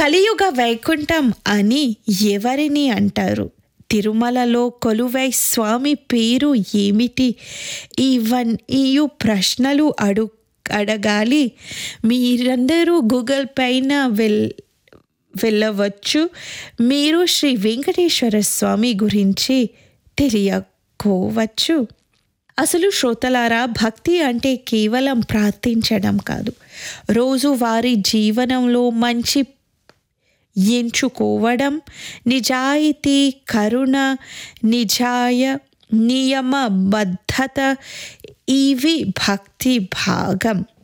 కలియుగ వైకుంఠం అని ఎవరిని అంటారు తిరుమలలో కొలువై స్వామి పేరు ఏమిటి ఇవన్ ఈ ప్రశ్నలు అడు అడగాలి మీరందరూ గూగుల్ పైన వెల్ వెళ్ళవచ్చు మీరు శ్రీ వెంకటేశ్వర స్వామి గురించి తెలియకోవచ్చు అసలు శ్రోతలారా భక్తి అంటే కేవలం ప్రార్థించడం కాదు రోజువారీ జీవనంలో మంచి ఎంచుకోవడం నిజాయితీ కరుణ నిజాయ నియమబద్ధత ఇవి భక్తి భాగం